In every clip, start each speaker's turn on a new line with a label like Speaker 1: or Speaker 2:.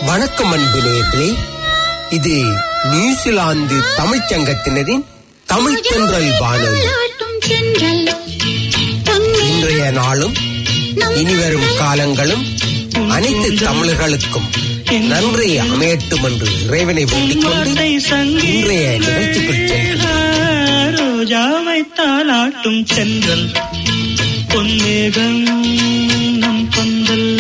Speaker 1: வணக்கம் அன்பு நேயர்களே இது நியூசிலாந்து தமிழ்ச் சங்கத்தினரின் தமிழ் தென்றல் வானொலி இன்றைய நாளும் இனிவரும் காலங்களும் அனைத்து தமிழர்களுக்கும் நன்றி அமையட்டும் என்று இறைவனை வேண்டிக் கொண்டு இன்றைய நிகழ்ச்சிக்குள் செல்கிறோம்
Speaker 2: ரோஜாவை தாளாட்டும் சென்றல் பொன்னேகம் நம் பந்தல்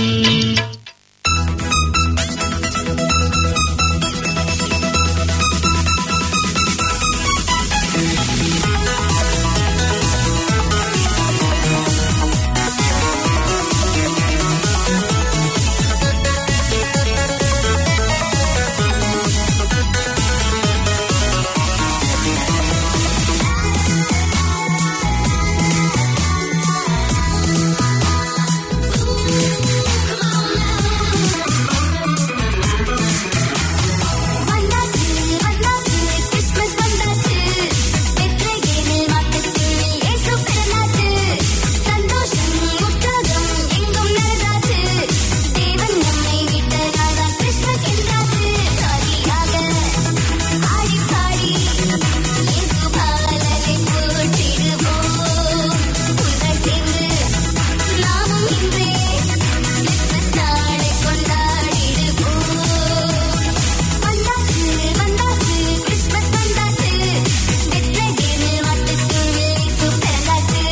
Speaker 3: வந்தாச்சு வந்தாச்சு கிறிஸ்மஸ் வந்தாச்சு பெத்லகேமில் மாட்டுக்குள் இயேசு பிறந்தாச்சு சந்தோஷம் உற்சாகம் எங்கும் நிறைந்தாச்சு தேவன் நம்மை மீட்ட நாள்தான் கிறிஸ்மஸ் என்றாச்சு ஜாலியாக ஆடி பாடி இயேசு பாலனை போற்றிடுவோம் உங்கள் சேர்ந்து நாமும் இன்றே கிறிஸ்மஸ் நாளை கொண்டாடிடுவோம் வந்தாச்சு வந்தாச்சு கிறிஸ்மஸ் வந்தாச்சு பெத்லகேமில் மாட்டுக்குள் இயேசு பிறந்தாச்சு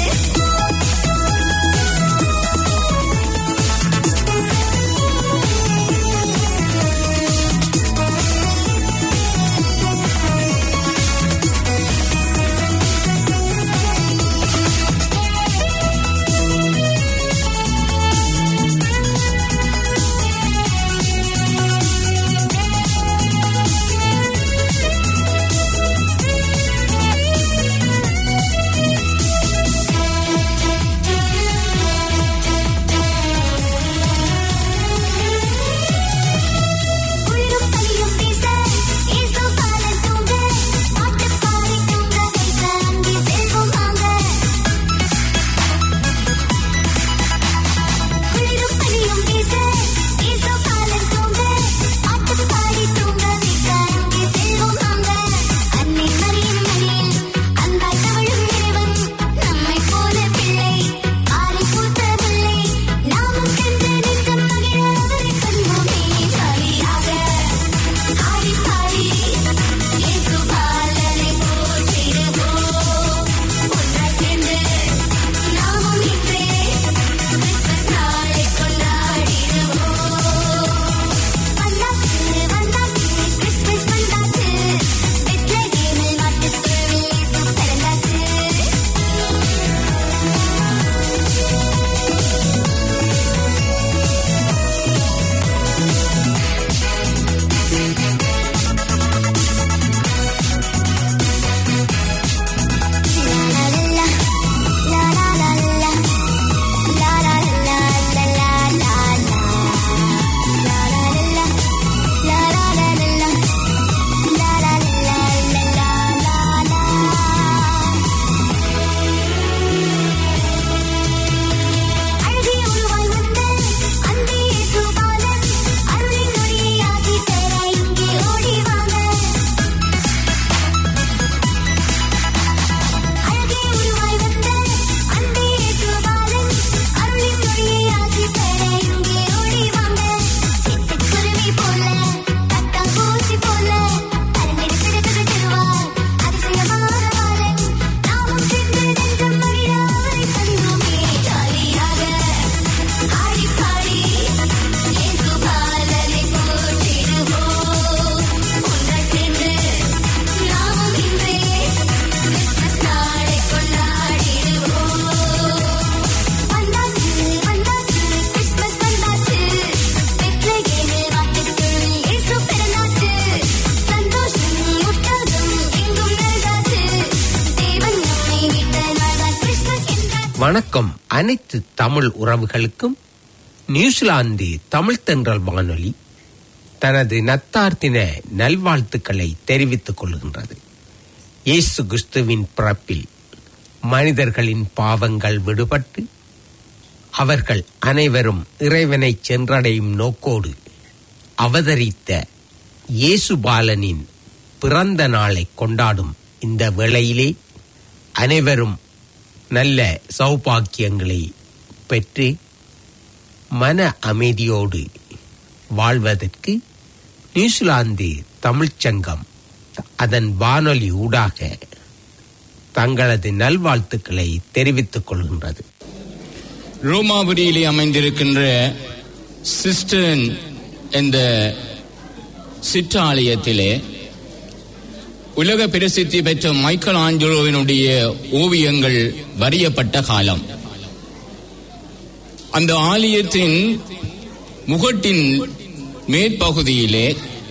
Speaker 3: குளிரும் பனியும் வீச இயேசு பாலன் தூங்க பாட்டு பாடி தூங்க வைக்க அங்கே செல்வோம் வாங்க குளிரும் பனியும் வீச இயேசு பாலன் தூங்க பாட்டு பாடி தூங்க வைக்க அங்கே செல்வோம் வாங்க அன்னை மரியின் மடியில் அன்பாய் தவழும் இறைவன் நம்மை போல பிள்ளை ஆரை பூத்த முல்லை நாமும் சென்று நிற்கும் மகிழ அவரை கண்போமே ஜாலியாக ஆடி பாடி இயேசு பாலனை போற்றிடுவோம் ஒன்றாய் சேர்ந்து நாமும் இன்றே கிறிஸ்மஸ் நாளை கொண்டாடிடுவோம் வந்தாச்சு வந்தாச்சு கிறிஸ்மஸ் வந்தாச்சு பெத்லகேமில் மாட்டுக்குள் இயேசு பிறந்தாச்சு அழகிய உருவாய் வந்த அன்பே இயேசு பாலன் அருளின் ஒளியாகி தர இங்கே ஓடி வாங்க அழகிய உருவாய் வந்த அன்பே இயேசு பாலன் அருளின் ஒளியாகி தர இங்கே ஓடி வாங்க சிட்டுக்குருவி போல தட்டாம்பூச்சி போல பறந்தெடுத்திருக்கிற திருவார் அதிசயமான பாலன் நாமும் சென்று நெஞ்சம் மகிழ அவரை கண்டோமே ஜாலியாக ஆடி பாடி இயேசு பாலனை போற்றிடுவோம் ஒன்றாய் சேர்ந்து நாமும் இன்றே கிறிஸ்மஸ் நாளை கொண்டாடிடுவோம் வந்தாச்சு வந்தாச்சு கிறிஸ்மஸ் வந்தாச்சு பெத்லகேமில் மாட்டுக்குள் இயேசு பிறந்தாச்சு சந்தோஷம் உற்சாகம் எங்கும் நிறைந்தாச்சு தேவன் நம்மை மீட்ட நாள்தான் கிறிஸ்மஸ் என்றாச்சு
Speaker 1: வணக்கம் அனைத்து தமிழ் உறவுகளுக்கும் நியூசிலாந்து தமிழ் தென்றல் வானொலி தனது நத்தார்த்தின நல்வாழ்த்துக்களை தெரிவித்துக் கொள்கின்றது இயேசு கிறிஸ்துவின் பிறப்பில் மனிதர்களின் பாவங்கள் விடுபட்டு அவர்கள் அனைவரும் இறைவனை சென்றடையும் நோக்கோடு அவதரித்த இயேசுபாலனின் பிறந்த நாளை கொண்டாடும் இந்த வேளையிலே அனைவரும் நல்ல சௌபாக்கியங்களை பெற்று மன அமைதியோடு வாழ்வதற்கு நியூசிலாந்து தமிழ்ச் சங்கம் அதன் வானொலி ஊடாக தங்களது நல்வாழ்த்துக்களை தெரிவித்துக் கொள்கின்றது
Speaker 4: ரோமாபுரியிலே அமைந்திருக்கின்ற சிஸ்டர்ன் என்ற சிற்றாலயத்திலே உலக பிரசித்தி பெற்ற மைக்கேல் ஆஞ்சலோவினுடைய ஓவியங்கள் வரையப்பட்ட காலம் அந்த ஆலயத்தின் முகட்டின் மேற்பகுதியிலே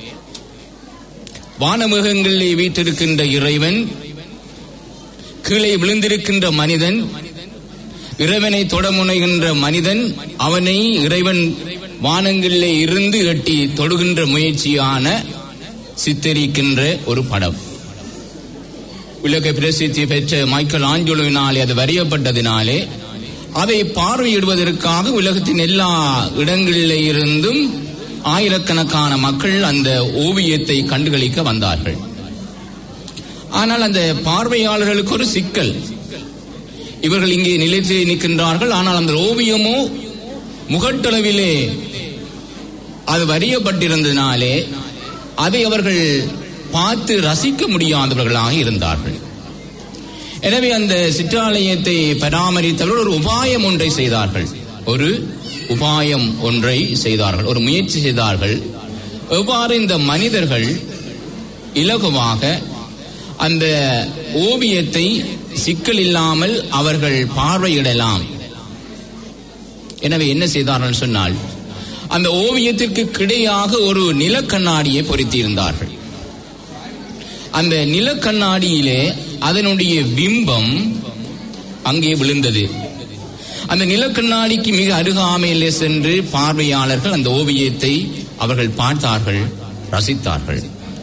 Speaker 4: வானமுகங்களிலே வீற்றிருக்கின்ற இறைவன் கீழே விழுந்திருக்கின்ற மனிதன் இறைவனை தொடமுனைகின்ற மனிதன் அவனை இறைவன் வானங்களிலே இருந்து எட்டி தொடுகின்ற முயற்சியான சித்தரிக்கின்ற ஒரு படம் உலக பிரசித்தி பெற்ற மைக்கேல் ஆஞ்சலோவினாலே அது வரையப்பட்டதினாலே அதை பார்வையிடுவதற்காக உலகத்தின் எல்லா இடங்களிலே இருந்தும் ஆயிரக்கணக்கான மக்கள் அந்த ஓவியத்தை கண்டுகளிக்க வந்தார்கள் ஆனால் அந்த பார்வையாளர்களுக்கு ஒரு சிக்கல் இவர்கள் இங்கே நிலைத்து நிற்கின்றார்கள் ஆனால் அந்த ஓவியமோ முகட்டளவிலே அது வரையப்பட்டிருந்ததினாலே அதை அவர்கள் பார்த்து ரசிக்க முடியாதவர்களாக இருந்தார்கள் எனவே அந்த சிற்றாலயத்தை பராமரித்தவர்கள் ஒரு உபாயம் ஒன்றை செய்தார்கள் ஒரு உபாயம் ஒன்றை செய்தார்கள் ஒரு முயற்சி செய்தார்கள் எவ்வாறு இந்த மனிதர்கள் இலகுவாக அந்த ஓவியத்தை சிக்கல் இல்லாமல் அவர்கள் பார்வையிடலாம் எனவே என்ன செய்தார்கள் சொன்னால் அந்த ஓவியத்திற்கு கிடையாக ஒரு நிலக்கண்ணாடியை பொருத்தியிருந்தார்கள் அந்த நிலக்கண்ணாடியிலே அதனுடைய பிம்பம் அங்கே விழுந்தது அந்த நிலக்கண்ணாடிக்கு மிக அருகாமையிலே சென்று பார்வையாளர்கள் அந்த ஓவியத்தை அவர்கள் பார்த்தார்கள் ரசித்தார்கள்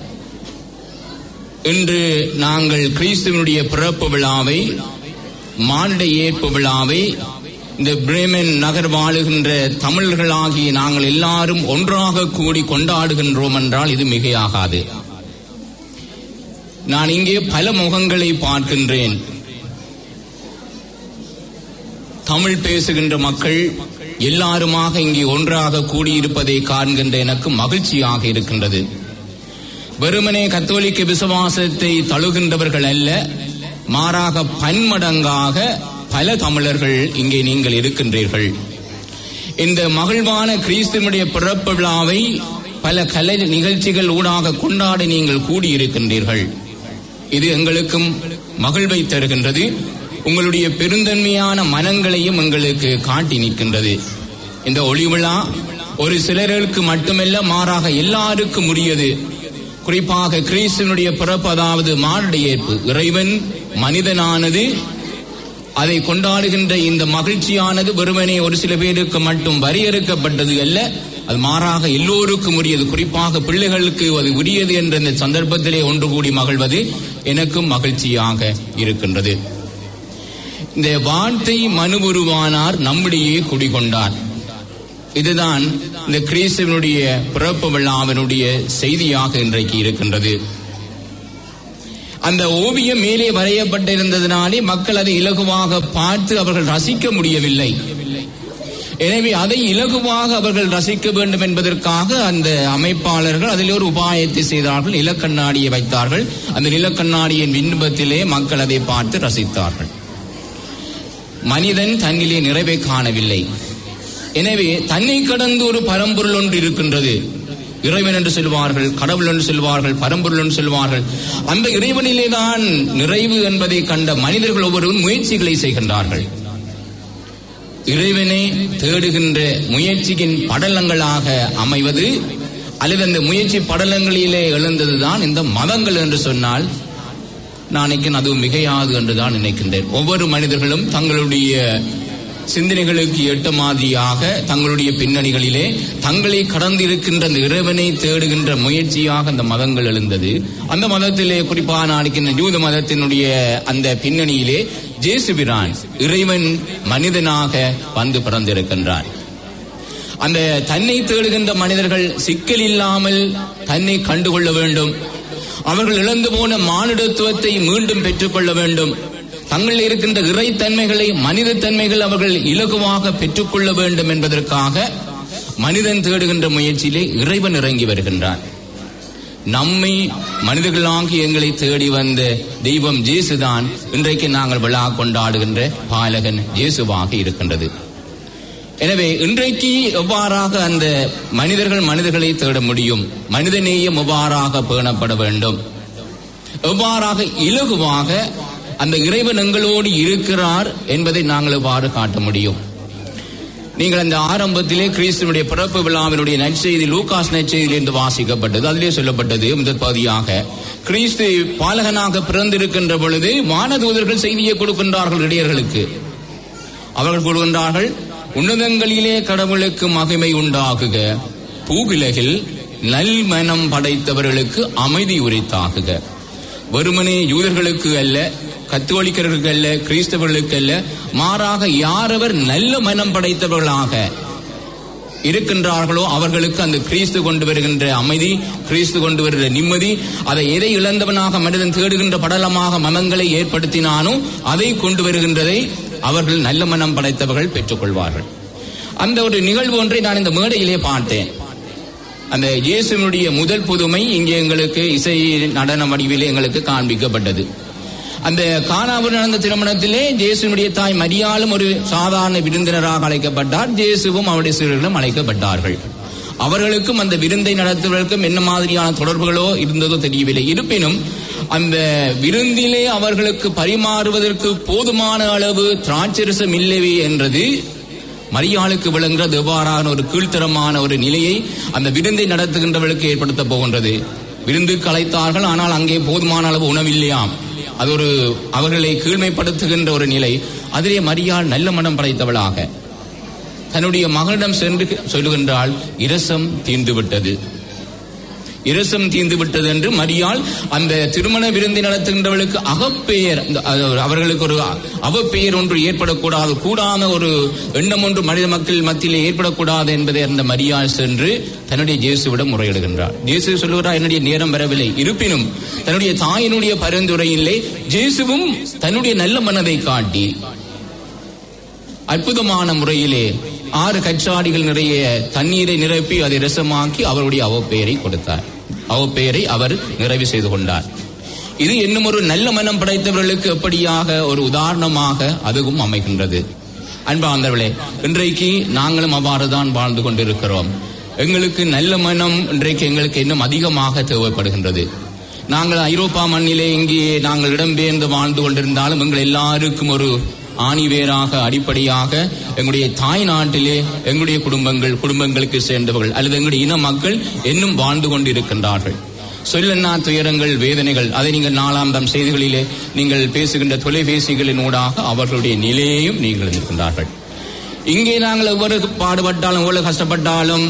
Speaker 4: இன்று நாங்கள் கிறிஸ்துவனுடைய பிறப்பு விழாவை மானிட ஏற்பு விழாவை இந்த பிரேமன் நகர் வாழுகின்ற தமிழர்களாகிய நாங்கள் எல்லாரும் ஒன்றாக கூடி கொண்டாடுகின்றோம் என்றால் இது மிகையாகாது நான் இங்கே பல முகங்களை பார்க்கின்றேன் தமிழ் பேசுகின்ற மக்கள் எல்லாருமாக இங்கே ஒன்றாக கூடியிருப்பதை காண்கின்ற எனக்கு மகிழ்ச்சியாக இருக்கின்றது வெறுமனே கத்தோலிக்க விசுவாசத்தை தழுகின்றவர்கள் அல்ல மாறாக பன்மடங்காக பல தமிழர்கள் இங்கே நீங்கள் இருக்கின்றீர்கள் இந்த மகிழ்வான கிறிஸ்துவனுடைய பிறப்பு விழாவை பல கலை நிகழ்ச்சிகள் ஊடாக கொண்டாட நீங்கள் கூடியிருக்கின்றீர்கள் இது எங்களுக்கும் மகிழ்வை தருகின்றது உங்களுடைய பெருந்தன்மையான மனங்களையும் எங்களுக்கு காட்டி நிற்கின்றது இந்த ஒளி விழா ஒரு சிலருக்கு மட்டுமல்ல மாறாக எல்லாருக்கும் உரியது குறிப்பாக கிறிஸ்துவனுடைய பிறப்பு அதாவது மானுட ஏற்பு இறைவன் மனிதனானது அதை கொண்டாடுகின்ற இந்த மகிழ்ச்சியானது வெறுமனே ஒரு சில பேருக்கு மட்டும் வரையறுக்கப்பட்டது அல்ல அது மாறாக எல்லோருக்கும் உரியது குறிப்பாக பிள்ளைகளுக்கு அது உரியது என்ற இந்த சந்தர்ப்பத்திலே ஒன்று கூடி மகிழ்வது எனக்கும் மகிழ்ச்சியாக இருக்கின்றது இந்த வார்த்தை மனுவுருவானார் நம்மிடையே குடிகொண்டார் இதுதான் இந்த கிறிஸ்துவனுடைய பிறப்பு விழாவினுடைய செய்தியாக இன்றைக்கு இருக்கின்றது அந்த ஓவியம் மேலே வரையப்பட்டிருந்ததினாலே மக்கள் அதை இலகுவாக பார்த்து அவர்கள் ரசிக்க முடியவில்லை எனவே அதை இலகுவாக அவர்கள் ரசிக்க வேண்டும் என்பதற்காக அந்த அமைப்பாளர்கள் அதில் ஒரு உபாயத்தை செய்தார்கள் நிலக்கண்ணாடியை வைத்தார்கள் அந்த நிலக்கண்ணாடியின் விண்ணப்பத்திலே மக்கள் அதை பார்த்து ரசித்தார்கள் மனிதன் தன்னிலே நிறைவை காணவில்லை எனவே தன்னை கடந்து ஒரு பரம்பொருள் ஒன்று இருக்கின்றது இறைவன் என்று சொல்வார்கள் கடவுள் என்று சொல்வார்கள் பரம்பொருள் என்று சொல்வார்கள் அந்த இறைவனிலே தான் நிறைவு என்பதை கண்ட மனிதர்கள் ஒவ்வொருவரும் முயற்சிகளை செய்கின்றார்கள் இறைவனை தேடுகின்ற முயற்சியின் படலங்களாக அமைவது அல்லது அந்த முயற்சி படலங்களிலே எழுந்ததுதான் இந்த மதங்கள் என்று சொன்னால் நான் நினைக்கிறேன் அது மிகையாது என்றுதான் நினைக்கின்றேன் ஒவ்வொரு மனிதர்களும் தங்களுடைய சிந்தனைகளுக்கு ஏற்ற மாதிரியாக தங்களுடைய பின்னணிகளிலே தங்களை கடந்திருக்கின்ற அந்த இறைவனை தேடுகின்ற முயற்சியாக அந்த மதங்கள் எழுந்தது அந்த மதத்திலே குறிப்பாக நான் இருக்கின்ற யூத மதத்தினுடைய அந்த பின்னணியிலே ஜேசுபிரான் இறைவன் மனிதனாக வந்து பிறந்திருக்கின்றார் அந்த தன்னை தேடுகின்ற மனிதர்கள் சிக்கல் இல்லாமல் தன்னை கண்டுகொள்ள வேண்டும் அவர்கள் இழந்து போன மானுடத்துவத்தை மீண்டும் பெற்றுக்கொள்ள வேண்டும் தங்களில் இருக்கின்ற இறைத்தன்மைகளை மனித தன்மைகள் அவர்கள் இலகுவாக பெற்றுக்கொள்ள வேண்டும் என்பதற்காக மனிதன் தேடுகின்ற முயற்சியிலே இறைவன் இறங்கி வருகின்றான் நம்மை மனிதர்களாகி எங்களை தேடி வந்த தெய்வம் ஜேசுதான் இன்றைக்கு நாங்கள் விழா கொண்டாடுகின்ற பாலகன் ஜேசுவாக இருக்கின்றது எனவே இன்றைக்கு எவ்வாறாக அந்த மனிதர்கள் மனிதர்களை தேட முடியும் மனிதநேயம் எவ்வாறாக பேணப்பட வேண்டும் எவ்வாறாக இலகுவாக அந்த இறைவன் எங்களோடு இருக்கிறார் என்பதை நாங்கள் எவ்வாறு காட்ட முடியும் நீங்கள் அந்த ஆரம்பத்திலே கிறிஸ்துவனுடைய பிறப்பு விழாவினுடைய நற்செய்தி லூகாஸ் நற்செய்தியில் இருந்து வாசிக்கப்பட்டது அதிலே சொல்லப்பட்டது முதல் பகுதியாக கிறிஸ்து பாலகனாக பிறந்திருக்கின்ற பொழுது வானதூதர்கள் செய்தியை கொடுக்கின்றார்கள் இடையர்களுக்கு அவர்கள் கூறுகின்றார்கள் உன்னதங்களிலே கடவுளுக்கு மகிமை உண்டாகுக பூவிலகில் நல்மனம் படைத்தவர்களுக்கு அமைதி உரித்தாகுக வெறுமனே யூதர்களுக்கு அல்ல கத்தோலிக்கர்களுக்கு அல்ல கிறிஸ்தவர்களுக்கு அல்ல மாறாக யாரவர் நல்ல மனம் படைத்தவர்களாக இருக்கின்றார்களோ அவர்களுக்கு அந்த கிறிஸ்து கொண்டு வருகின்ற அமைதி கிறிஸ்து கொண்டு வருகிற நிம்மதி அதை எதை இழந்தவனாக மனிதன் தேடுகின்ற படலமாக மனங்களை ஏற்படுத்தினானோ அதை கொண்டு வருகின்றதை அவர்கள் நல்ல மனம் படைத்தவர்கள் பெற்றுக்கொள்வார்கள் அந்த ஒரு நிகழ்வு ஒன்றை நான் இந்த மேடையிலே பார்த்தேன் அந்த இயேசுனுடைய முதல் புதுமை இங்கே எங்களுக்கு இசை நடன வடிவிலே எங்களுக்கு காண்பிக்கப்பட்டது அந்த கானாவில் நடந்த திருமணத்திலே ஜேசுனுடைய தாய் மரியாளும் ஒரு சாதாரண விருந்தினராக அழைக்கப்பட்டார் ஜேசுவும் அவருடைய சீடர்களும் அழைக்கப்பட்டார்கள் அவர்களுக்கும் அந்த விருந்தை நடத்துவதற்கும் என்ன மாதிரியான தொடர்புகளோ இருந்ததோ தெரியவில்லை இருப்பினும் அந்த விருந்திலே அவர்களுக்கு பரிமாறுவதற்கு போதுமான அளவு திராட்சரசம் இல்லவே என்றது மரியாளுக்கு விளங்குறது எவ்வாறான ஒரு கீழ்த்தரமான ஒரு நிலையை அந்த விருந்தை நடத்துகின்றவர்களுக்கு ஏற்படுத்த போகின்றது விருந்துக்கு அழைத்தார்கள் ஆனால் அங்கே போதுமான அளவு உணவில்லையாம் அது ஒரு அவர்களை கீழ்மைப்படுத்துகின்ற ஒரு நிலை அதிலே மரியாள் நல்ல மனம் படைத்தவளாக தன்னுடைய மகளிடம் சென்று சொல்லுகின்றாள் இரசம் தீர்ந்து விட்டது இரசம் தீர்ந்து விட்டது என்று மரியாள் அந்த திருமண விருந்தை நடத்துகின்றவர்களுக்கு அகப்பெயர் இந்த- அது ஒரு- அவர்களுக்கு ஒரு அவப்பெயர் ஒன்று ஏற்படக்கூடாது கூடாத ஒரு எண்ணம் ஒன்று மனித மக்கள் மத்தியிலே ஏற்படக்கூடாது என்பதை அந்த மரியாள் சென்று தன்னுடைய ஜேசுவிடம் முறையிடுகின்றார் ஜேசு சொல்லுகிறார் என்னுடைய நேரம் வரவில்லை இருப்பினும் தன்னுடைய தாயினுடைய பரிந்துரையிலே ஜேசுவும் தன்னுடைய நல்ல மனதை காட்டி அற்புதமான முறையிலே ஆறு கச்சாடிகள் நிறைய தண்ணீரை நிரப்பி அதை ரசமாக்கி அவருடைய அவப்பெயரை கொடுத்தார் அவப்பெயரை அவர் நிறைவு செய்து கொண்டார் இது இன்னும் ஒரு நல்ல மனம் படைத்தவர்களுக்கு எப்படியாக ஒரு உதாரணமாக அதுவும் அமைகின்றது அன்பார்ந்தவர்களே இன்றைக்கு நாங்களும் அவ்வாறு தான் வாழ்ந்து கொண்டிருக்கிறோம் எங்களுக்கு நல்ல மனம் இன்றைக்கு எங்களுக்கு இன்னும் அதிகமாக தேவைப்படுகின்றது நாங்கள் ஐரோப்பா மண்ணிலே இங்கே நாங்கள் இடம்பெயர்ந்து வாழ்ந்து கொண்டிருந்தாலும் எங்கள் எல்லாருக்கும் ஒரு ஆணிவேராக அடிப்படையாக எங்களுடைய தாய் நாட்டிலே எங்களுடைய குடும்பங்கள் குடும்பங்களுக்கு சேர்ந்தவர்கள் அல்லது எங்களுடைய இன மக்கள் இன்னும் வாழ்ந்து கொண்டிருக்கின்றார்கள் சொல்லன்னா துயரங்கள் வேதனைகள் அதை நீங்கள் நாளாந்தம் செய்திகளிலே நீங்கள் பேசுகின்ற தொலைபேசிகளின் ஊடாக அவர்களுடைய நிலையையும் நீங்கள் இருக்கின்றார்கள் இங்கே நாங்கள் எவ்வளவு பாடுபட்டாலும் எவ்வளவு கஷ்டப்பட்டாலும்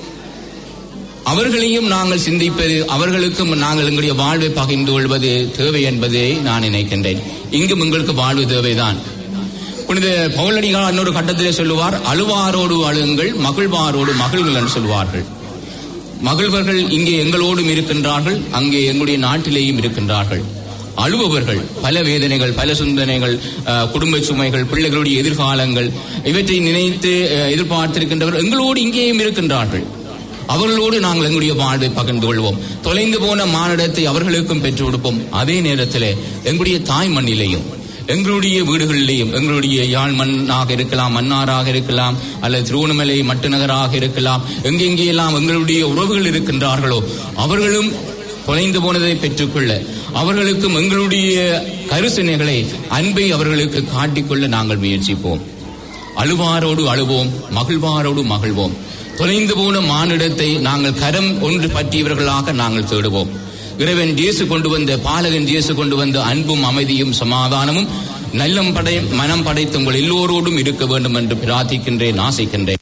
Speaker 4: அவர்களையும் நாங்கள் சிந்திப்பது அவர்களுக்கும் நாங்கள் எங்களுடைய வாழ்வை பகிர்ந்து கொள்வது தேவை என்பதை நான் நினைக்கின்றேன் இங்கும் எங்களுக்கு வாழ்வு தேவைதான் புனித பவுலடிகள் இன்னொரு கட்டத்திலே சொல்லுவார் அழுவாரோடு அழுங்கள் மகிழ்வாரோடு மகிழ்கள் என்று சொல்வார்கள் மகிழ்வர்கள் இங்கே எங்களோடும் இருக்கின்றார்கள் அங்கே எங்களுடைய நாட்டிலேயும் இருக்கின்றார்கள் அழுபவர்கள் பல வேதனைகள் பல சிந்தனைகள் அஹ், குடும்ப சுமைகள் பிள்ளைகளுடைய எதிர்காலங்கள் இவற்றை நினைத்து அஹ், எதிர்பார்த்திருக்கின்றவர்கள் எங்களோடு இங்கேயும் இருக்கின்றார்கள் அவர்களோடு நாங்கள் எங்களுடைய வாழ்வை பகிர்ந்து கொள்வோம் தொலைந்து போன மானிடத்தை அவர்களுக்கும் பெற்று கொடுப்போம் அதே நேரத்தில் எங்களுடைய தாய் மண்ணிலேயும் எங்களுடைய வீடுகளிலேயும் எங்களுடைய யாழ் மண்ணாக இருக்கலாம் மன்னாராக இருக்கலாம் அல்லது திருவண்ணாமலை மட்டுநகராக இருக்கலாம் எங்கெங்கெல்லாம் எங்களுடைய உறவுகள் இருக்கின்றார்களோ அவர்களும் தொலைந்து போனதை பெற்றுக்கொள்ள அவர்களுக்கும் எங்களுடைய கருசினைகளை அன்பை அவர்களுக்கு காட்டிக்கொள்ள நாங்கள் முயற்சிப்போம் அழுவாரோடு அழுவோம் மகிழ்வாரோடு மகிழ்வோம் தொலைந்து போன மானிடத்தை நாங்கள் கரம் ஒன்று பற்றியவர்களாக நாங்கள் தேடுவோம் இறைவன் இயேசு கொண்டு வந்த பாலகன் இயேசு கொண்டு வந்த அன்பும் அமைதியும் சமாதானமும் நல்லம் படை மனம் படைத்த உங்கள் எல்லோரோடும் இருக்க வேண்டும் என்று பிரார்த்திக்கின்றேன் ஆசைக்கின்றேன்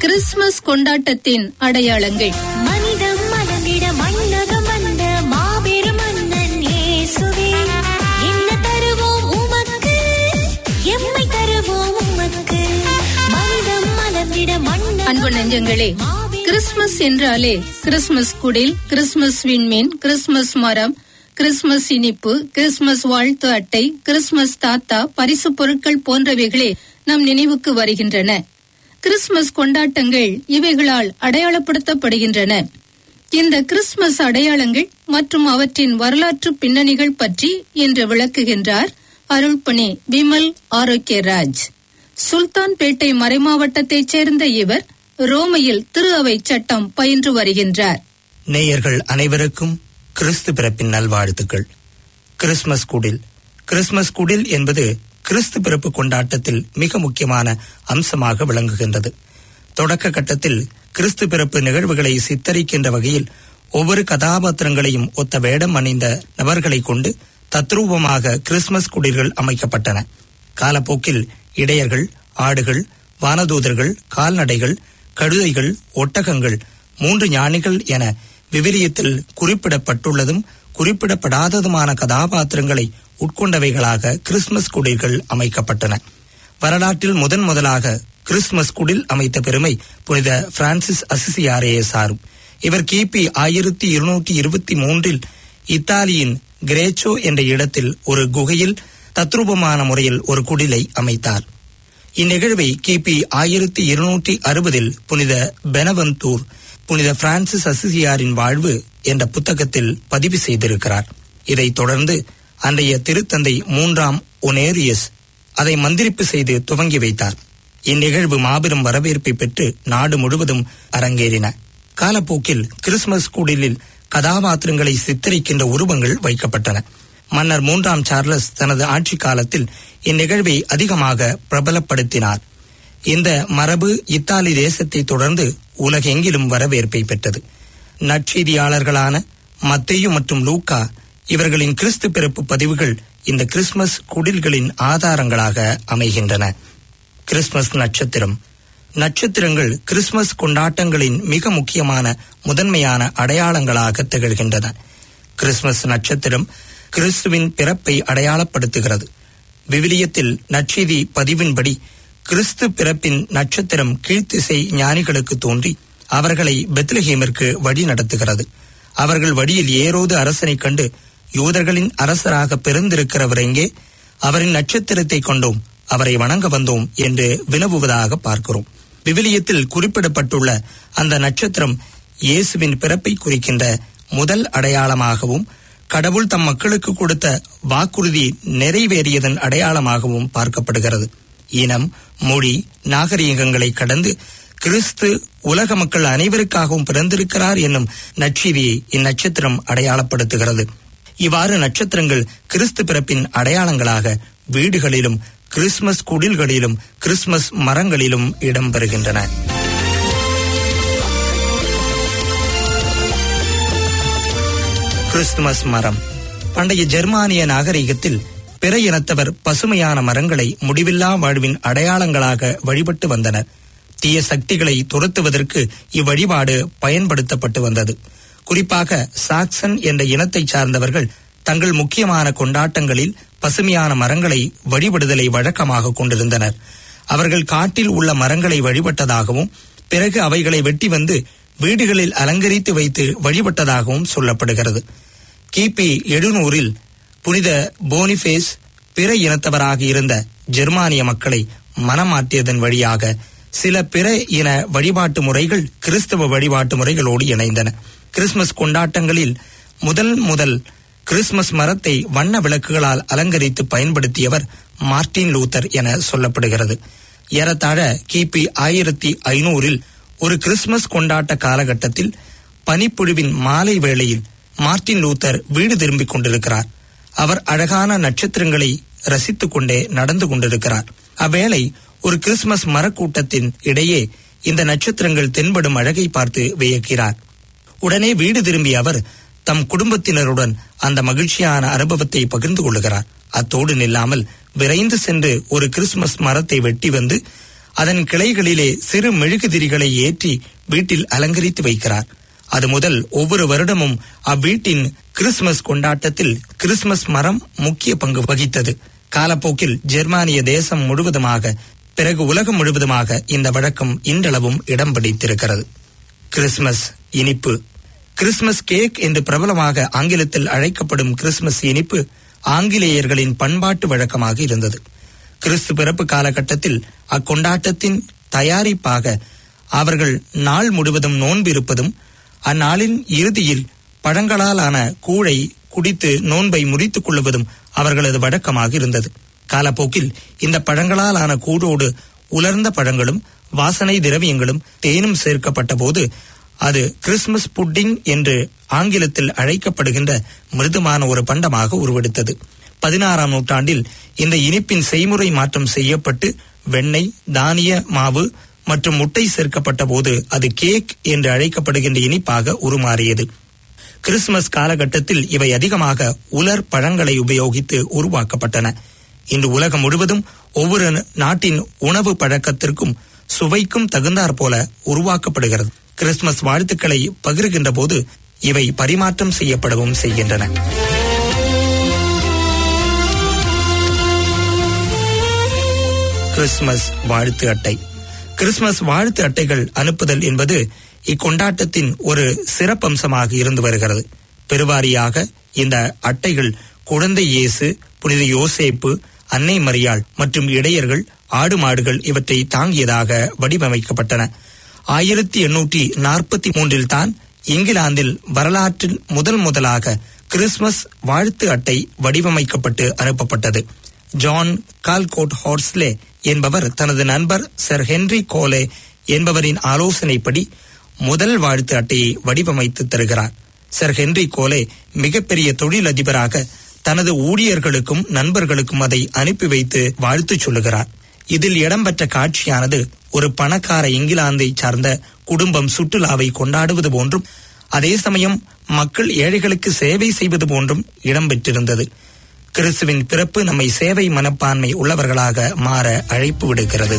Speaker 5: கிறிஸ்துமஸ் கொண்டாட்டத்தின் அடையாளங்கள்
Speaker 3: மனிதம் மலர்ந்திட மண்ணகம் வந்த மாபெரும் மன்னன் இயேசுவே என்ன தருவோம் உமக்கு எம்மை தருவோம் உமக்கு மனிதம் மலர்ந்திட மண்ணகம்
Speaker 5: அன்பு நெஞ்சங்களே கிறிஸ்துமஸ் என்றாலே கிறிஸ்துமஸ் குடில் கிறிஸ்துமஸ் விண்மீன் கிறிஸ்துமஸ் மரம் கிறிஸ்துமஸ் இனிப்பு கிறிஸ்துமஸ் வாழ்த்து அட்டை கிறிஸ்துமஸ் தாத்தா பரிசு பொருட்கள் போன்றவைகளே நம் நினைவுக்கு வருகின்றன கிறிஸ்துமஸ் கொண்டாட்டங்கள் இவைகளால் அடையாளப்படுத்தப்படுகின்றன இந்த கிறிஸ்துமஸ் அடையாளங்கள் மற்றும் அவற்றின் வரலாற்று பின்னணிகள் பற்றி இன்று விளக்குகின்றார் அருள்பணி விமல் ஆரோக்கியராஜ் சுல்தான்பேட்டை மறைமாவட்டத்தைச் சேர்ந்த இவர் ரோமையில் திரு அவை சட்டம் பயின்று வருகின்றார்
Speaker 6: நேயர்கள் அனைவருக்கும் கிறிஸ்து பிறப்பின் நல்வாழ்த்துக்கள் கிறிஸ்துமஸ் குடில் கிறிஸ்துமஸ் குடில் என்பது கிறிஸ்து பிறப்பு கொண்டாட்டத்தில் மிக முக்கியமான அம்சமாக விளங்குகின்றது தொடக்க கட்டத்தில் கிறிஸ்து பிறப்பு நிகழ்வுகளை சித்தரிக்கின்ற வகையில் ஒவ்வொரு கதாபாத்திரங்களையும் ஒத்த வேடம் அணிந்த நபர்களை கொண்டு தத்ரூபமாக கிறிஸ்துமஸ் குடில்கள் அமைக்கப்பட்டன காலப்போக்கில் இடையர்கள் ஆடுகள் வானதூதர்கள் கால்நடைகள் கழுதைகள் ஒட்டகங்கள் மூன்று ஞானிகள் என விவிலியத்தில் குறிப்பிடப்பட்டுள்ளதும் குறிப்பிடப்படாததுமான கதாபாத்திரங்களை உட்கொண்டவைகளாக கிறிஸ்துமஸ் குடில்கள் அமைக்கப்பட்டன வரலாற்றில் முதன் முதலாக கிறிஸ்துமஸ் குடில் அமைத்த பெருமை புனித பிரான்சிஸ் அசிசியாரையே சாரும் இவர் கிபி ஆயிரத்தி இருநூற்றி இருபத்தி மூன்றில் இத்தாலியின் கிரேச்சோ என்ற இடத்தில் ஒரு குகையில் தத்ரூபமான முறையில் ஒரு குடிலை அமைத்தார் இந்நிகழ்வை கிபி ஆயிரத்தி இருநூற்றி அறுபதில் புனித பெனவந்தூர் புனித பிரான்சிஸ் அசிசியாரின் வாழ்வு என்ற புத்தகத்தில் பதிவு செய்திருக்கிறார் இதைத் தொடர்ந்து அன்றைய திருத்தந்தை மூன்றாம் ஒனேரியஸ் அதை மந்திரிப்பு செய்து துவங்கி வைத்தார் இந்நிகழ்வு மாபெரும் வரவேற்பை பெற்று நாடு முழுவதும் அரங்கேறின காலப்போக்கில் கிறிஸ்துமஸ் குடிலில் கதாபாத்திரங்களை சித்தரிக்கின்ற உருவங்கள் வைக்கப்பட்டன மன்னர் மூன்றாம் சார்லஸ் தனது ஆட்சி காலத்தில் இந்நிகழ்வை அதிகமாக பிரபலப்படுத்தினார் இந்த மரபு இத்தாலி தேசத்தை தொடர்ந்து உலகெங்கிலும் வரவேற்பை பெற்றது நற்செய்தியாளர்களான மத்தேயு மற்றும் லூக்கா இவர்களின் கிறிஸ்து பிறப்பு பதிவுகள் இந்த கிறிஸ்துமஸ் குடில்களின் ஆதாரங்களாக அமைகின்றன கிறிஸ்துமஸ் நட்சத்திரம் நட்சத்திரங்கள் கிறிஸ்துமஸ் கொண்டாட்டங்களின் மிக முக்கியமான முதன்மையான அடையாளங்களாக திகழ்கின்றன கிறிஸ்துமஸ் நட்சத்திரம் கிறிஸ்துவின் பிறப்பை அடையாளப்படுத்துகிறது விவிலியத்தில் நற்செய்தி பதிவின்படி கிறிஸ்து பிறப்பின் நட்சத்திரம் கீழ்த்திசை ஞானிகளுக்கு தோன்றி அவர்களை பெத்லஹேமிற்கு வழி நடத்துகிறது அவர்கள் வழியில் ஏரோது அரசனைக் கண்டு யூதர்களின் அரசராக பிறந்திருக்கிறவர் எங்கே அவரின் நட்சத்திரத்தை கொண்டோம் அவரை வணங்க வந்தோம் என்று வினவுவதாக பார்க்கிறோம் விவிலியத்தில் குறிப்பிடப்பட்டுள்ள அந்த நட்சத்திரம் இயேசுவின் பிறப்பை குறிக்கின்ற முதல் அடையாளமாகவும் கடவுள் தம் மக்களுக்கு கொடுத்த வாக்குறுதி நிறைவேறியதன் அடையாளமாகவும் பார்க்கப்படுகிறது இனம் மொழி நாகரீகங்களை கடந்து கிறிஸ்து உலக மக்கள் அனைவருக்காகவும் பிறந்திருக்கிறார் என்னும் நற்செய்தியை இந்நட்சத்திரம் அடையாளப்படுத்துகிறது இவ்வாறு நட்சத்திரங்கள் கிறிஸ்து பிறப்பின் அடையாளங்களாக வீடுகளிலும் கிறிஸ்துமஸ் குடில்களிலும் கிறிஸ்துமஸ் மரங்களிலும் இடம்பெறுகின்றன கிறிஸ்துமஸ் மரம் பண்டைய ஜெர்மானிய நாகரிகத்தில் பிற இனத்தவர் பசுமையான மரங்களை முடிவில்லா வாழ்வின் அடையாளங்களாக வழிபட்டு வந்தனர் தீய சக்திகளை துரத்துவதற்கு இவ்வழிபாடு பயன்படுத்தப்பட்டு வந்தது குறிப்பாக சாக்சன் என்ற இனத்தைச் சார்ந்தவர்கள் தங்கள் முக்கியமான கொண்டாட்டங்களில் பசுமையான மரங்களை வழிபடுதலை வழக்கமாக கொண்டிருந்தனர் அவர்கள் காட்டில் உள்ள மரங்களை வழிபட்டதாகவும் பிறகு அவைகளை வெட்டி வந்து வீடுகளில் அலங்கரித்து வைத்து வழிபட்டதாகவும் சொல்லப்படுகிறது கிபி எழுநூறில் புனித போனிபேஸ் பிற இனத்தவராக இருந்த ஜெர்மானிய மக்களை மனமாற்றியதன் வழியாக சில பிற இன வழிபாட்டு முறைகள் கிறிஸ்தவ வழிபாட்டு முறைகளோடு இணைந்தன கிறிஸ்துமஸ் கொண்டாட்டங்களில் முதல் முதல் கிறிஸ்துமஸ் மரத்தை வண்ண விளக்குகளால் அலங்கரித்து பயன்படுத்தியவர் மார்ட்டின் லூத்தர் என சொல்லப்படுகிறது ஏறத்தாழ கிபி ஆயிரத்தி ஐநூறில் ஒரு கிறிஸ்துமஸ் கொண்டாட்ட காலகட்டத்தில் பனிப்பொழிவின் மாலை வேளையில் மார்ட்டின் லூத்தர் வீடு திரும்பிக் கொண்டிருக்கிறார் அவர் அழகான நட்சத்திரங்களை ரசித்துக் கொண்டே நடந்து கொண்டிருக்கிறார் அவ்வேளை ஒரு கிறிஸ்துமஸ் மரக்கூட்டத்தின் இடையே இந்த நட்சத்திரங்கள் தென்படும் அழகை பார்த்து வியக்கிறார் உடனே வீடு திரும்பிய அவர் தம் குடும்பத்தினருடன் அந்த மகிழ்ச்சியான அனுபவத்தை பகிர்ந்து கொள்ளுகிறார் அத்தோடு நில்லாமல் விரைந்து சென்று ஒரு கிறிஸ்துமஸ் மரத்தை வெட்டி வந்து அதன் கிளைகளிலே சிறு மெழுகுதிரிகளை ஏற்றி வீட்டில் அலங்கரித்து வைக்கிறார் அது முதல் ஒவ்வொரு வருடமும் அவ்வீட்டின் கிறிஸ்துமஸ் கொண்டாட்டத்தில் கிறிஸ்துமஸ் மரம் முக்கிய பங்கு வகித்தது காலப்போக்கில் ஜெர்மானிய தேசம் முழுவதுமாக பிறகு உலகம் முழுவதுமாக இந்த வழக்கம் இன்றளவும் இடம் பிடித்திருக்கிறது கிறிஸ்துமஸ் இனிப்பு கிறிஸ்துமஸ் கேக் என்று பிரபலமாக ஆங்கிலத்தில் அழைக்கப்படும் கிறிஸ்துமஸ் இனிப்பு ஆங்கிலேயர்களின் பண்பாட்டு வழக்கமாக இருந்தது கிறிஸ்து பிறப்பு காலகட்டத்தில் அக்கொண்டாட்டத்தின் தயாரிப்பாக அவர்கள் நாள் முழுவதும் நோன்பிருப்பதும் அந்நாளின் இறுதியில் பழங்களால் ஆன கூழை குடித்து நோன்பை முறித்துக் கொள்வதும் அவர்களது வழக்கமாக இருந்தது காலப்போக்கில் இந்த பழங்களால் ஆன கூடோடு உலர்ந்த பழங்களும் வாசனை திரவியங்களும் தேனும் சேர்க்கப்பட்ட போது அது கிறிஸ்துமஸ் புட்டிங் என்று ஆங்கிலத்தில் அழைக்கப்படுகின்ற மிருதுமான ஒரு பண்டமாக உருவெடுத்தது பதினாறாம் நூற்றாண்டில் இந்த இனிப்பின் செய்முறை மாற்றம் செய்யப்பட்டு வெண்ணெய் தானிய மாவு மற்றும் முட்டை சேர்க்கப்பட்ட போது அது கேக் என்று அழைக்கப்படுகின்ற இனிப்பாக உருமாறியது கிறிஸ்துமஸ் காலகட்டத்தில் இவை அதிகமாக உலர் பழங்களை உபயோகித்து உருவாக்கப்பட்டன இன்று உலகம் முழுவதும் ஒவ்வொரு நாட்டின் உணவு பழக்கத்திற்கும் சுவைக்கும் தகுந்தாற் போல உருவாக்கப்படுகிறது கிறிஸ்துமஸ் வாழ்த்துக்களை பகிர்கின்ற போது இவை பரிமாற்றம் செய்யப்படவும் செய்கின்றன கிறிஸ்துமஸ் வாழ்த்து அட்டை கிறிஸ்துமஸ் வாழ்த்து அட்டைகள் அனுப்புதல் என்பது இக்கொண்டாட்டத்தின் ஒரு சிறப்பம்சமாக இருந்து வருகிறது பெருவாரியாக இந்த அட்டைகள் குழந்தை இயேசு புனித யோசேப்பு அன்னை மரியாள் மற்றும் இடையர்கள் ஆடு மாடுகள் இவற்றை தாங்கியதாக வடிவமைக்கப்பட்டன ஆயிரத்தி எண்ணூற்றி நாற்பத்தி மூன்றில் தான் இங்கிலாந்தில் வரலாற்றில் முதல் முதலாக கிறிஸ்துமஸ் வாழ்த்து அட்டை வடிவமைக்கப்பட்டு அனுப்பப்பட்டது ஜான் கால்கோட் ஹார்ஸ்லே என்பவர் தனது நண்பர் சர் ஹென்றி கோலே என்பவரின் ஆலோசனைப்படி முதல் வாழ்த்து அட்டையை வடிவமைத்து தருகிறார் சர் ஹென்றி கோலே மிகப்பெரிய தொழிலதிபராக தனது ஊழியர்களுக்கும் நண்பர்களுக்கும் அதை அனுப்பி வைத்து வாழ்த்து சொல்லுகிறார் இதில் இடம்பெற்ற காட்சியானது ஒரு பணக்கார இங்கிலாந்தை சார்ந்த குடும்பம் சுற்றுலாவை கொண்டாடுவது போன்றும் அதே சமயம் மக்கள் ஏழைகளுக்கு சேவை செய்வது போன்றும் இடம்பெற்றிருந்தது கிறிஸ்துவின் பிறப்பு நம்மை சேவை மனப்பான்மை உள்ளவர்களாக மாற அழைப்பு விடுக்கிறது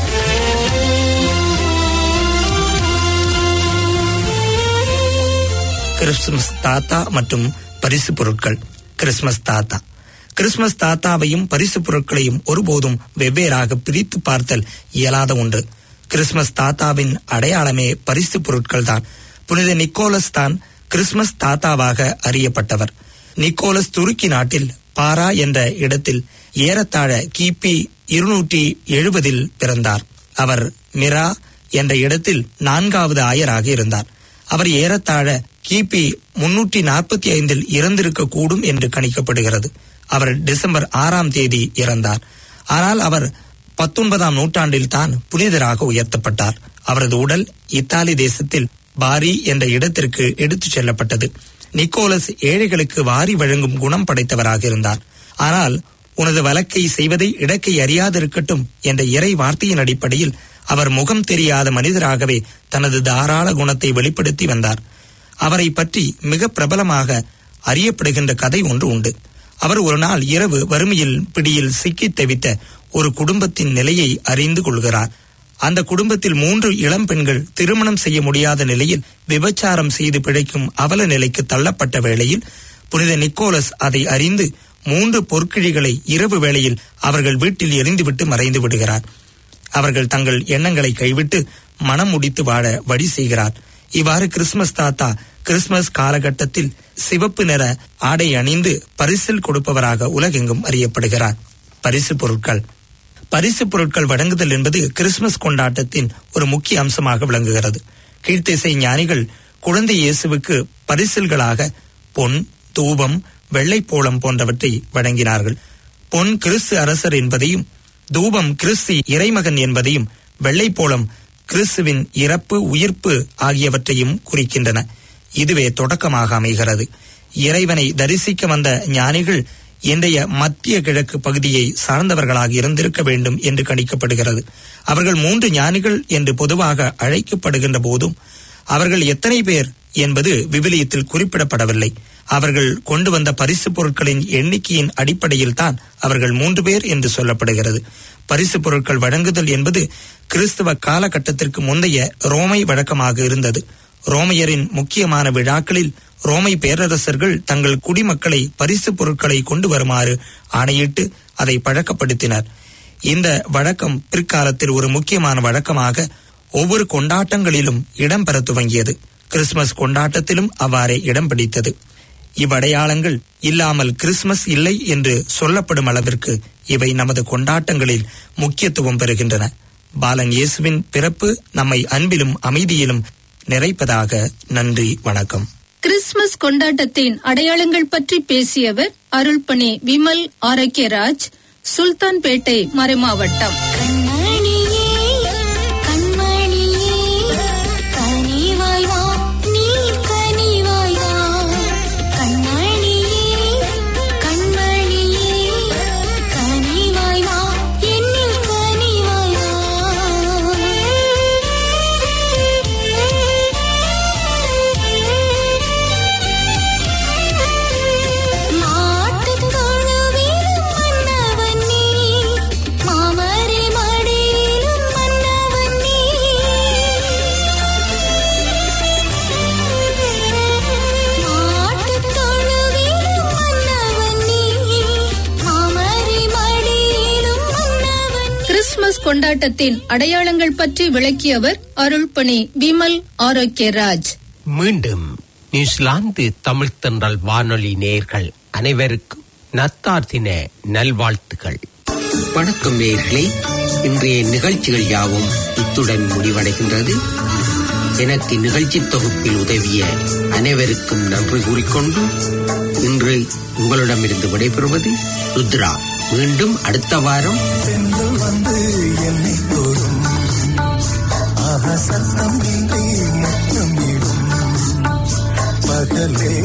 Speaker 6: கிறிஸ்துமஸ் தாத்தா மற்றும் பரிசு பொருட்கள் கிறிஸ்துமஸ் தாத்தா கிறிஸ்துமஸ் தாத்தாவையும் பரிசு பொருட்களையும் ஒருபோதும் வெவ்வேறாக பிரித்து பார்த்தல் இயலாத ஒன்று கிறிஸ்துமஸ் தாத்தாவின் அடையாளமே பரிசு பொருட்கள் தான் புனித நிக்கோலஸ் தான் கிறிஸ்துமஸ் தாத்தாவாக அறியப்பட்டவர் நிக்கோலஸ் துருக்கி நாட்டில் பாரா என்ற இடத்தில் ஏறத்தாழ கிபி இருநூற்றி எழுபதில் பிறந்தார் அவர் மிரா என்ற இடத்தில் நான்காவது ஆயராக இருந்தார் அவர் ஏறத்தாழ கிபி முன்னூற்றி நாற்பத்தி ஐந்தில் இறந்திருக்க கூடும் என்று கணிக்கப்படுகிறது அவர் டிசம்பர் ஆறாம் தேதி இறந்தார் ஆனால் அவர் பத்தொன்பதாம் நூற்றாண்டில் தான் புனிதராக உயர்த்தப்பட்டார் அவரது உடல் இத்தாலி தேசத்தில் பாரி என்ற இடத்திற்கு எடுத்துச் செல்லப்பட்டது நிக்கோலஸ் ஏழைகளுக்கு வாரி வழங்கும் குணம் படைத்தவராக இருந்தார் ஆனால் உனது வழக்கை செய்வதை இடக்கை அறியாதிருக்கட்டும் என்ற இறை வார்த்தையின் அடிப்படையில் அவர் முகம் தெரியாத மனிதராகவே தனது தாராள குணத்தை வெளிப்படுத்தி வந்தார் அவரை பற்றி மிக பிரபலமாக அறியப்படுகின்ற கதை ஒன்று உண்டு அவர் ஒரு நாள் இரவு வறுமையில் பிடியில் சிக்கித் தவித்த ஒரு குடும்பத்தின் நிலையை அறிந்து கொள்கிறார் அந்த குடும்பத்தில் மூன்று இளம் பெண்கள் திருமணம் செய்ய முடியாத நிலையில் விபச்சாரம் செய்து பிழைக்கும் அவல நிலைக்கு தள்ளப்பட்ட வேளையில் புனித நிக்கோலஸ் அதை அறிந்து மூன்று பொற்கிழிகளை இரவு வேளையில் அவர்கள் வீட்டில் எரிந்துவிட்டு மறைந்து விடுகிறார் அவர்கள் தங்கள் எண்ணங்களை கைவிட்டு மனம் முடித்து வாழ வழி செய்கிறார் இவ்வாறு கிறிஸ்துமஸ் தாத்தா கிறிஸ்துமஸ் காலகட்டத்தில் சிவப்பு நிற ஆடை அணிந்து பரிசில் கொடுப்பவராக உலகெங்கும் அறியப்படுகிறார் பரிசு பொருட்கள் பரிசு பொருட்கள் வழங்குதல் என்பது கிறிஸ்துமஸ் கொண்டாட்டத்தின் ஒரு முக்கிய அம்சமாக விளங்குகிறது கீழ்த்திசை ஞானிகள் குழந்தை இயேசுவுக்கு பரிசில்களாக பொன் தூபம் வெள்ளைப்போளம் போன்றவற்றை வழங்கினார்கள் பொன் கிறிஸ்து அரசர் என்பதையும் தூபம் கிறிஸ்து இறைமகன் என்பதையும் வெள்ளைப்போளம் கிறிஸ்துவின் இறப்பு உயிர்ப்பு ஆகியவற்றையும் குறிக்கின்றன இதுவே தொடக்கமாக அமைகிறது இறைவனை தரிசிக்க வந்த ஞானிகள் இன்றைய மத்திய கிழக்கு பகுதியை சார்ந்தவர்களாக இருந்திருக்க வேண்டும் என்று கணிக்கப்படுகிறது அவர்கள் மூன்று ஞானிகள் என்று பொதுவாக அழைக்கப்படுகின்ற போதும் அவர்கள் எத்தனை பேர் என்பது விவிலியத்தில் குறிப்பிடப்படவில்லை அவர்கள் கொண்டு வந்த பரிசு பொருட்களின் எண்ணிக்கையின் அடிப்படையில் தான் அவர்கள் மூன்று பேர் என்று சொல்லப்படுகிறது பரிசு பொருட்கள் வழங்குதல் என்பது கிறிஸ்தவ காலகட்டத்திற்கு முந்தைய ரோமை வழக்கமாக இருந்தது ரோமையரின் முக்கியமான விழாக்களில் ரோமை பேரரசர்கள் தங்கள் குடிமக்களை பரிசு பொருட்களை கொண்டு வருமாறு ஆணையிட்டு அதை பழக்கப்படுத்தினர் இந்த வழக்கம் பிற்காலத்தில் ஒரு முக்கியமான வழக்கமாக ஒவ்வொரு கொண்டாட்டங்களிலும் இடம்பெற துவங்கியது கிறிஸ்துமஸ் கொண்டாட்டத்திலும் அவ்வாறே இடம் பிடித்தது இவ்வடையாளங்கள் இல்லாமல் கிறிஸ்துமஸ் இல்லை என்று சொல்லப்படும் அளவிற்கு இவை நமது கொண்டாட்டங்களில் முக்கியத்துவம் பெறுகின்றன பாலன் இயேசுவின் பிறப்பு நம்மை அன்பிலும் அமைதியிலும் நிறைப்பதாக நன்றி வணக்கம்
Speaker 5: கிறிஸ்துமஸ் கொண்டாட்டத்தின் அடையாளங்கள் பற்றி பேசியவர் அருள்பணி விமல் ஆரோக்கியராஜ் சுல்தான்பேட்டை மறைமாவட்டம்
Speaker 3: கண்மணியே கண்மணியே கனிவாய் வா நீ கனிவாய் வா கண்மணியே கண்மணியே கனிவாய் வா என்னில் கனிவாய் வா நாட்டுத் தொழுவிலும் மன்னவன் நீ மாமரை மடியிலும் மன்னவன் நீ நாட்டுத் தொழுவிலும் மன்னவன் நீ மாமரை மடியிலும் மன்னவன் நீ
Speaker 5: கிறிஸ்துமஸ் கொண்டாட்டத்தின் அடையாளங்கள் பற்றி விளக்கியவர் அருள்பணி விமல் ஆரோக்கியராஜ்
Speaker 1: மீண்டும் நியூசிலாந்து தமிழ் தென்றல் வானொலி நேயர்கள் அனைவருக்கும் நத்தார் தின நல்வாழ்த்துகள் வணக்கம் நேயர்களே இன்றைய நிகழ்ச்சிகள் யாவும் இத்துடன் முடிவடைகின்றது எனக்கு நிகழ்ச்சி தொகுப்பில் உதவிய அனைவருக்கும் நன்றி கூறிக்கொண்டு இன்று உங்களிடமிருந்து விடைபெறுவது ருத்ரா மீண்டும் அடுத்த வாரம்
Speaker 7: பெண்கள் வந்து என்னை தோறும் ஆக சத்தம் இன்றி முத்தமிடும் பகலே